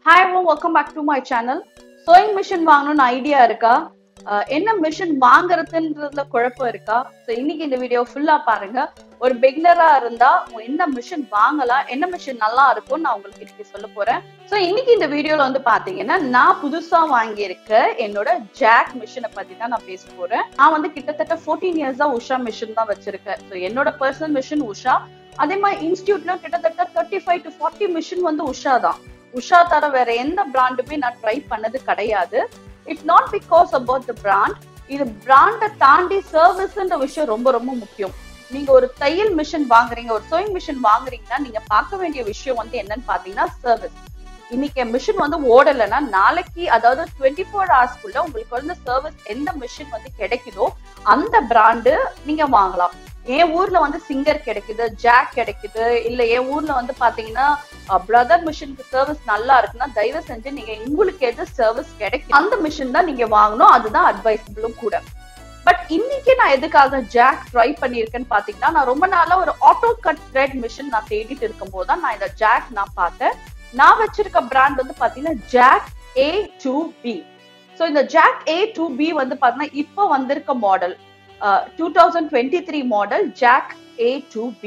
hi ஓ welcome back to my channel sewing machine வாங்கணும்னு idea இருக்கா அஹ் என்ன மிஷின் வாங்குறதுன்றதுல குழப்பம் இருக்கா ஸோ இன்னைக்கு இந்த வீடியோ ஃபுல்லா பாருங்க ஒரு பிகினரா இருந்தா உங்க என்ன மிஷின் வாங்கலாம் என்ன மிஷின் நல்லா இருக்கும்னு நான் உங்களுக்கு இன்னைக்கு சொல்ல போறேன் ஸோ இன்னைக்கு இந்த வீடியோல வந்து பாத்தீங்கன்னா நான் புதுசா வாங்கியிருக்க என்னோட ஜாக் மிஷினை பத்தி தான் நான் பேச போறேன் நான் வந்து கிட்டத்தட்ட ஃபோர்டீன் இயர்ஸ் தான் உஷா மிஷின் தான் வச்சிருக்கேன் ஸோ என்னோட பர்சனல் மிஷின் உஷா அதே மாதிரி இன்ஸ்டியூட்ல கிட்டத்தட்ட thirty five to forty machine வந்து உஷா தான் உஷா தர வேற எந்த பிராண்டுமே நான் ட்ரை பண்ணது கிடையாது it's not because about the brand இது பிராண்டை தாண்டி சர்வீஸ்ன்ற விஷயம் ரொம்ப ரொம்ப முக்கியம் நீங்க ஒரு தையல் மிஷின் வாங்குறீங்க ஒரு சோயிங் மிஷின் வாங்குறீங்கன்னா நீங்க பார்க்க வேண்டிய விஷயம் வந்து என்னன்னு பாத்தீங்கன்னா சர்வீஸ் இன்னைக்கு மிஷின் வந்து ஓடலைன்னா நாளைக்கு அதாவது டுவெண்ட்டி ஃபோர் ஹவர்ஸ்க்குள்ள உங்களுக்கு வந்து சர்வீஸ் எந்த மிஷின் வந்து கிடைக்குதோ அந்த பிராண்டு நீங்க வாங்கலாம் என் ஊர்ல வந்து சிங்கர் கிடைக்குது ஜாக் கிடைக்குது இல்ல என் ஊர்ல வந்து பாத்தீங்கன்னா பிரதர் மிஷினுக்கு சர்வீஸ் நல்லா இருக்குன்னா தயவு செஞ்சு நீங்க உங்களுக்கு எது சர்வீஸ் கிடைக்கும் அந்த மிஷின் தான் நீங்க வாங்கணும் அதுதான் அட்வைசபிளும் கூட பட் இன்னைக்கு நான் எதுக்காக ஜாக் ட்ரை பண்ணியிருக்கேன்னு பாத்தீங்கன்னா நான் ரொம்ப நாளா ஒரு ஆட்டோ கட் த்ரெட் மிஷின் நான் தேடிட்டு இருக்கும் போது தான் நான் இந்த ஜாக் நான் பார்த்தேன் நான் வச்சிருக்க பிராண்ட் வந்து பாத்தீங்கன்னா Jack A two B so இந்த ஜாக் ஏ டூ பி வந்து பாத்தீங்கன்னா இப்போ வந்திருக்க model two thousand twenty three model Jack A two B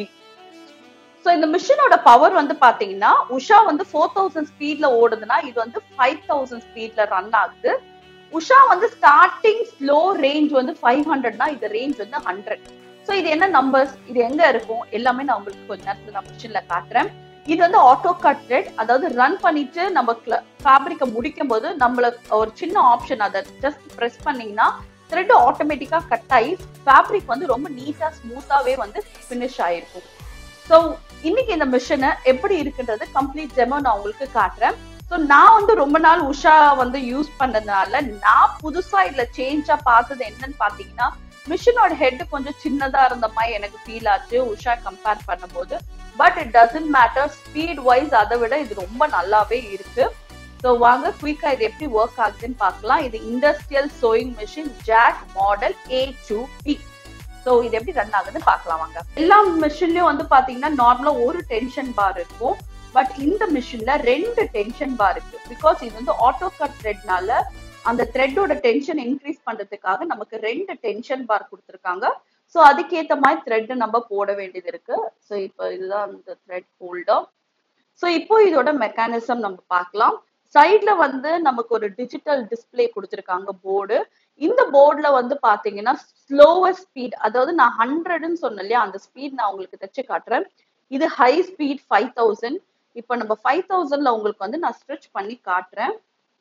so இந்த மிஷினோட பவர் வந்து பாத்தீங்கன்னா உஷா வந்து ஃபோர் தௌசண்ட் ஸ்பீட்ல ஓடுதுன்னா இது வந்து ஃபைவ் தௌசண்ட் ஸ்பீட்ல ரன் ஆகுது உஷா வந்து ஸ்டார்டிங் ஸ்லோ ரேஞ்ச் வந்து ஃபைவ் ஹண்ட்ரட்னா இது ரேஞ்ச் வந்து ஹண்ட்ரட் ஸோ இது என்ன நம்பர்ஸ் இது எங்க இருக்கும் எல்லாமே நான் உங்களுக்கு கொஞ்ச நேரத்துல நான் மிஷின்ல காட்டுறேன் இது வந்து ஆட்டோ கட் த்ரெட் அதாவது ரன் பண்ணிட்டு நம்ம ஃபேப்ரிக்கை முடிக்கும் போது நம்மளுக்கு ஒரு சின்ன ஆப்ஷன் அதை ஜஸ்ட் ப்ரெஸ் பண்ணீங்கன்னா த்ரெட் ஆட்டோமேட்டிக்கா கட் ஆகி ஃபேப்ரிக் வந்து ரொம்ப நீட்டா ஸ்மூத்தாவே வந்து ஃபினிஷ் ஆயிருக்கும் ஸோ இன்னைக்கு இந்த மிஷினை எப்படி இருக்குன்றது கம்ப்ளீட் டெமோ நான் உங்களுக்கு காட்டுறேன் ஸோ நான் வந்து ரொம்ப நாள் உஷா வந்து யூஸ் பண்ணதுனால நான் புதுசா இதுல சேஞ்சா பார்த்தது என்னன்னு பாத்தீங்கன்னா மிஷினோட ஹெட் கொஞ்சம் சின்னதா இருந்த மாதிரி எனக்கு ஃபீல் ஆச்சு உஷா கம்பேர் பண்ணும்போது but it doesn't matter speed wise அதை விட இது ரொம்ப நல்லாவே இருக்கு ஸோ வாங்க குயிக்கா இது எப்படி ஒர்க் ஆகுதுன்னு பார்க்கலாம் இது industrial sewing machine Jack model A two B so இது எப்படி ரன் ஆகுதுன்னு பார்க்கலாம் வாங்க எல்லா மிஷின்லயும் வந்து பாத்தீங்கன்னா நார்மலா ஒரு டென்ஷன் பார் இருக்கும் பட் இந்த மிஷின்ல ரெண்டு டென்ஷன் பார் இருக்கு பிகாஸ் இது வந்து ஆட்டோ கட் த்ரெட்னால அந்த த்ரெட்டோட டென்ஷன் இன்க்ரீஸ் பண்றதுக்காக நமக்கு ரெண்டு டென்ஷன் பார் கொடுத்துருக்காங்க ஸோ அதுக்கேற்ற மாதிரி த்ரெட் நம்ம போட வேண்டியது இருக்கு ஸோ இப்போ இதுதான் அந்த த்ரெட் ஹோல்டர் ஸோ இப்போ இதோட மெக்கானிசம் நம்ம பார்க்கலாம் சைட்ல வந்து நமக்கு ஒரு டிஜிட்டல் டிஸ்பிளே கொடுத்துருக்காங்க போர்டு இந்த போர்டுல வந்து பாத்தீங்கன்னா ஸ்லோவஸ்ட் ஸ்பீட் அதாவது நான் ஹண்ட்ரட்னு சொன்னேன் இல்லையா அந்த ஸ்பீட் நான் உங்களுக்கு தச்சு காட்டுறேன் இது ஹை ஸ்பீட் ஃபைவ் தௌசண்ட் இப்போ நம்ம ஃபைவ் தௌசண்ட்ல உங்களுக்கு வந்து நான் ஸ்ட்ரெச் பண்ணி காட்டுறேன்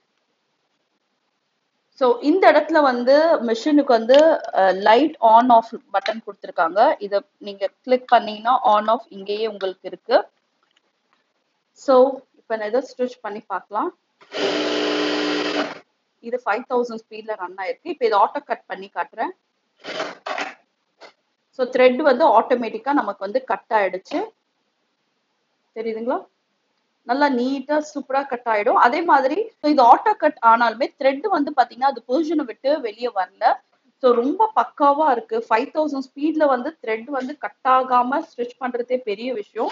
ஸோ இந்த இடத்துல வந்து மிஷினுக்கு வந்து லைட் ஆன் ஆஃப் பட்டன் கொடுத்துருக்காங்க இதை நீங்க கிளிக் பண்ணீங்கன்னா ஆன் ஆஃப் இங்கேயே உங்களுக்கு இருக்கு ஸோ இப்போ நான் இதை ஸ்டிச் பண்ணி பார்க்கலாம் இது ஃபைவ் தௌசண்ட் ஸ்பீட்ல ரன் ஆயிருக்கு இப்போ இதை ஆட்டோ கட் பண்ணி காட்டுறேன் ஸோ த்ரெட் வந்து ஆட்டோமேட்டிக்கா நமக்கு வந்து கட் ஆயிடுச்சு தெரியுதுங்களா நல்லா நீட்டா சூப்பரா கட் ஆயிடும் அதே மாதிரி இது ஆட்டோ கட் ஆனாலுமே த்ரெட் வந்து பாத்தீங்கன்னா அது பொசிஷனை விட்டு வெளியே வரல ஸோ ரொம்ப பக்காவா இருக்கு ஃபைவ் தௌசண்ட் ஸ்பீட்ல வந்து த்ரெட் வந்து கட் ஆகாம ஸ்டிச் பண்றதே பெரிய விஷயம்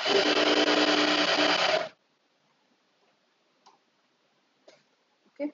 ஓகே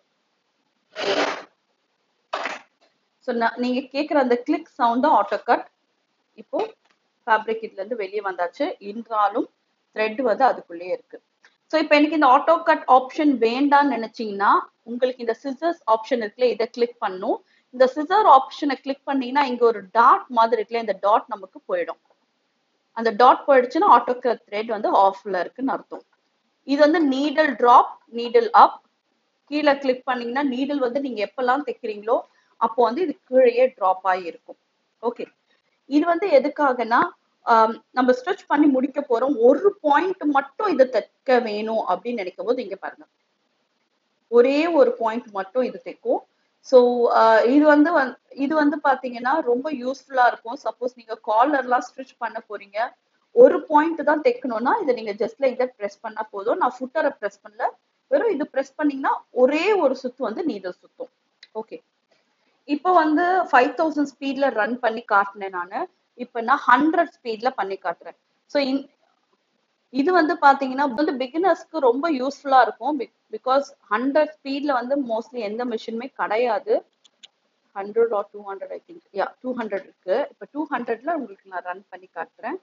ஸோ நீங்க கேட்குற அந்த கிளிக் சவுண்ட் தான் ஆட்டோ கட் இப்போ ஃபேப்ரிக் இதுல இருந்து வெளியே வந்தாச்சு என்றாலும் த்ரெட் வந்து அதுக்குள்ளேயே இருக்கு ஸோ இப்போ எனக்கு இந்த ஆட்டோ கட் ஆப்ஷன் வேண்டாம்னு நினைச்சீங்கன்னா உங்களுக்கு இந்த சிசர்ஸ் ஆப்ஷன் இருக்குல்ல இதை கிளிக் பண்ணும் இந்த சிசர் ஆப்ஷனை கிளிக் பண்ணீங்கன்னா இங்க ஒரு டாட் மாதிரி இருக்குல்ல இந்த டாட் நமக்கு போயிடும் அந்த டாட் போயிடுச்சுன்னா ஆட்டோ கட் த்ரெட் வந்து ஆஃப்ல இருக்குன்னு அர்த்தம் இது வந்து நீடல் ட்ராப் நீடல் அப் கீழே கிளிக் பண்ணீங்கன்னா நீடல் வந்து நீங்க எப்பெல்லாம் தைக்கிறீங்களோ அப்போ வந்து இது கீழேயே ட்ராப் ஆகி இருக்கும் ஓகே இது வந்து எதுக்காகனா நம்ம ஸ்ட்ரெச் பண்ணி முடிக்க போறோம் ஒரு பாயிண்ட் மட்டும் இதை தைக்க வேணும் அப்படின்னு நினைக்கும் போது இங்க பாருங்க ஒரே ஒரு பாயிண்ட் மட்டும் இது தைக்கும் ஸோ இது வந்து இது வந்து பாத்தீங்கன்னா ரொம்ப யூஸ்ஃபுல்லா இருக்கும் சப்போஸ் நீங்க காலர்லாம் ஸ்டிச் பண்ண போறீங்க ஒரு பாயிண்ட் தான் தைக்கணும்னா இதை நீங்க ஜஸ்ட்ல இதை ப்ரெஸ் பண்ணா போதும் நான் ஃபுட்டரை ப்ரெஸ் பண்ணல வெறும் இது ப்ரெஸ் பண்ணீங்கன்னா ஒரே ஒரு சுத்து வந்து நீடல் சுத்தும் ஓகே இப்போ வந்து ஃபைவ் தௌசண்ட் ஸ்பீட்ல ரன் பண்ணி காட்டினேன் நான் இப்போ நான் ஹண்ட்ரட் ஸ்பீட்ல பண்ணி காட்டுறேன் ஸோ இது வந்து பாத்தீங்கன்னா வந்து பிகினர்ஸ்க்கு ரொம்ப யூஸ்ஃபுல்லா இருக்கும் பிகாஸ் ஹண்ட்ரட் ஸ்பீட்ல வந்து மோஸ்ட்லி எந்த மிஷினுமே கிடையாது hundred or two hundred I think yeah two hundred இருக்கு இப்போ டூ ஹண்ட்ரட்ல உங்களுக்கு நான் ரன் பண்ணி காட்டுறேன்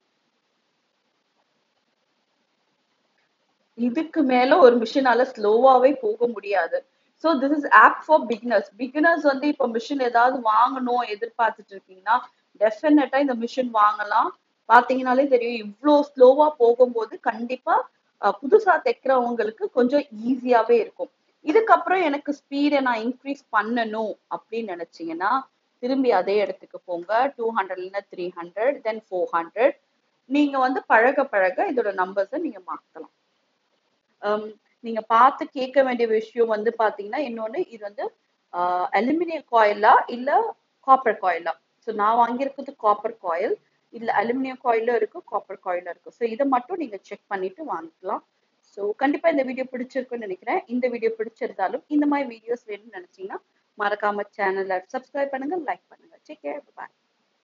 இதுக்கு மேல ஒரு மிஷினால ஸ்லோவாவே போக முடியாது so this is apt for beginners beginners வந்து இப்போ மிஷின் ஏதாவது வாங்கணும் எதிர்பார்த்துட்டு இருக்கீங்கன்னா டெஃபினட்டா இந்த மிஷின் வாங்கலாம் பாத்தீங்கன்னாலே தெரியும் இவ்வளோ ஸ்லோவா போகும்போது கண்டிப்பா அஹ், புதுசா தைக்கிறவங்களுக்கு கொஞ்சம் ஈஸியாவே இருக்கும் இதுக்கப்புறம் எனக்கு ஸ்பீடை நான் இன்க்ரீஸ் பண்ணணும் அப்படின்னு நினைச்சீங்கன்னா திரும்பி அதே இடத்துக்கு போங்க டூ ஹண்ட்ரட்ல three hundred then four hundred நீங்க வந்து பழக பழக இதோட நம்பர்ஸை நீங்க மாத்தலாம் ஹம், நீங்க பார்த்து கேட்க வேண்டிய விஷயம் வந்து பாத்தீங்கன்னா இன்னொன்னு இது வந்து அலுமினியம் காயிலா இல்ல காப்பர் காயிலா ஸோ நான் வாங்கியிருக்கிறது காப்பர் காயில் இல்ல அலுமினியம் காயிலும் இருக்கு காப்பர் காயிலும் இருக்கு ஸோ இதை மட்டும் நீங்க செக் பண்ணிட்டு வாங்கிக்கலாம் ஸோ கண்டிப்பா இந்த வீடியோ பிடிச்சிருக்குன்னு நினைக்கிறேன் இந்த வீடியோ பிடிச்சிருந்தாலும் இந்த மாதிரி வீடியோஸ் வேணும்னு நினைச்சீங்கன்னா மறக்காம சேனலை சப்ஸ்கிரைப் பண்ணுங்க லைக் பண்ணுங்க செக் பாய்